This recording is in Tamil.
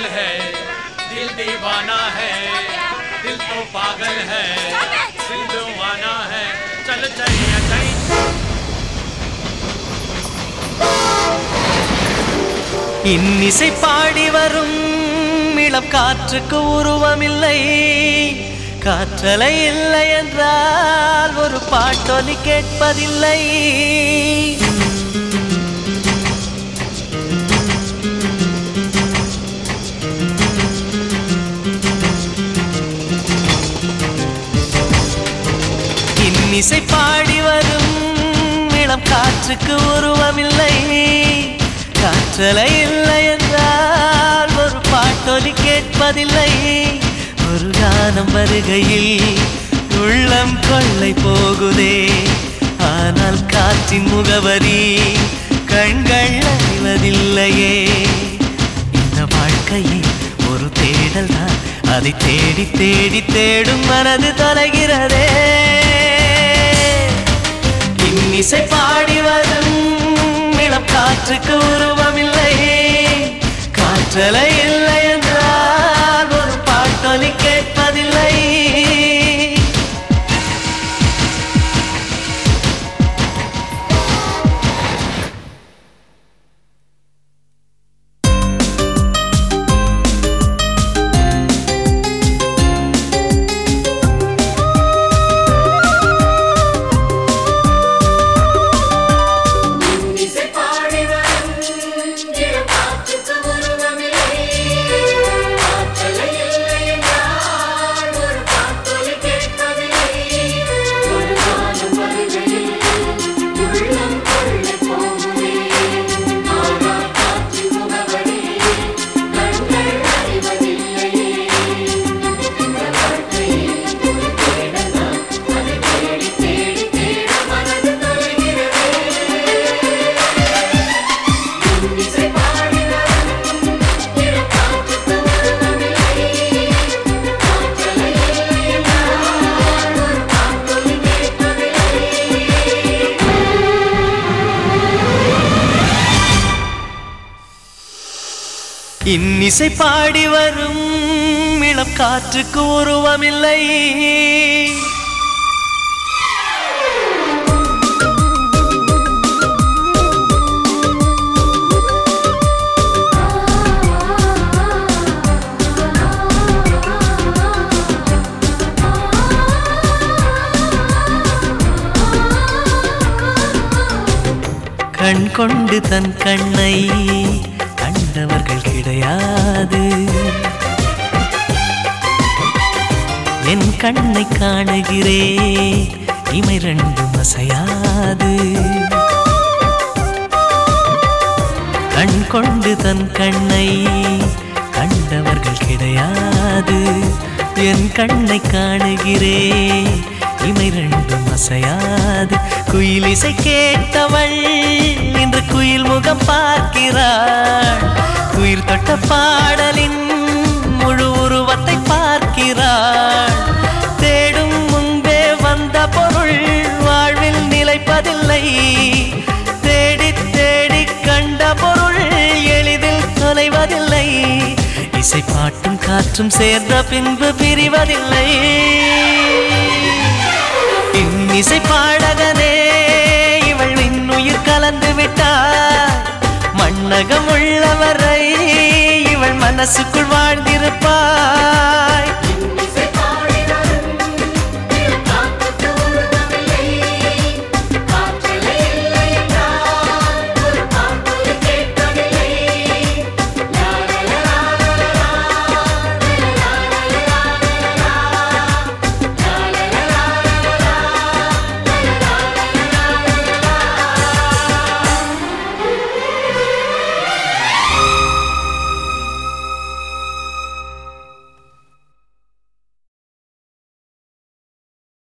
है दिल दीवाना है दिल तो पागल है दिल दीवाना है चल चाहिए कहीं இன்னிசை பாடி வரும் இளம் காற்றுக்கு உருவமில்லை காற்றலை இல்லை என்றால் ஒரு பாட்டொலி கேட்பதில்லை இன்னிசை பாடி வரும் இளம் காற்றுக்கு உருவமில்லை காற்றலை இல்லை என்றால் ஒரு பாட்டொலி கேட்பதில்லை ஒரு கானம் வருகையில் உள்ளம் கொள்ளை போகுதே ஆனால் காற்றின் முகவரி கண்கள் அறிவதில்லையே இந்த வாழ்க்கையே ஒரு தேடல் தான் அதை தேடி தேடி தேடும் மனது தொலைகிறதே இன்னிசை பாடி வரும் இளம் காற்றுக்கு உருவமில்லை காற்றலை இல்லை என்றால் ஒரு பாட்டொலி கேட்பதில்லை இசை பாடி வரும் இளம் காற்றுக்கு உருவமில்லை. காற்றலை இல்லை என்றால் ஒரு பாட்டொலி கேட்பதில்லை. ஒரு காலம் வருகையில் உள்ளம் கொள்ளை போகுதே. ஆனால் காற்றின் முகவரி கண்கள் அறிவதில்லையே. இந்த வாழ்க்கையே ஒரு தேடல் தான். அதை தேடி தேடி தேட மனது தொலைகிறதே இசை பாடி வரும் இளம் காற்றுக்கு உருவமில்லை. காற்றலை இல்லை என்றால் ஒரு பாட்டொலி கேட்பதில்லை. இன்னிசை பாடி வரும் இளம் காற்றுக்கு உருவமில்லை கண் கொண்டு தன் கண்ணை கண்டவர்கள் கிடையாது என் கண்ணை காணுகிறேன் இமை ரெண்டும் அசையாது கண் கொண்டு தன் கண்ணை கண்டவர்கள் கிடையாது என் கண்ணை காணுகிறேன் இமை ரெண்டும் அசையாது குயிலிசை கேட்டவள் இன்று குயில் முகம் பார்க்கிறாள் குயில் தொட்ட பாடலின் முழு உருவத்தை பார்க்கிறாள் தேடும் முன்பே வந்த பொருள் வாழ்வில் நிலைப்பதில்லை தேடி தேடி கண்ட பொருள் எளிதில் தொலைவதில்லை இசை பாட்டும் காற்றும் சேர்ந்த பின்பு பிரிவதில்லை இன்னிசை பாடகனே இவள் இன்னுயிர் கலந்து விட்டார் மண்ணகம் உள்ளவரை இவள் மனசுக்குள் வாழ்ந்திருப்பார்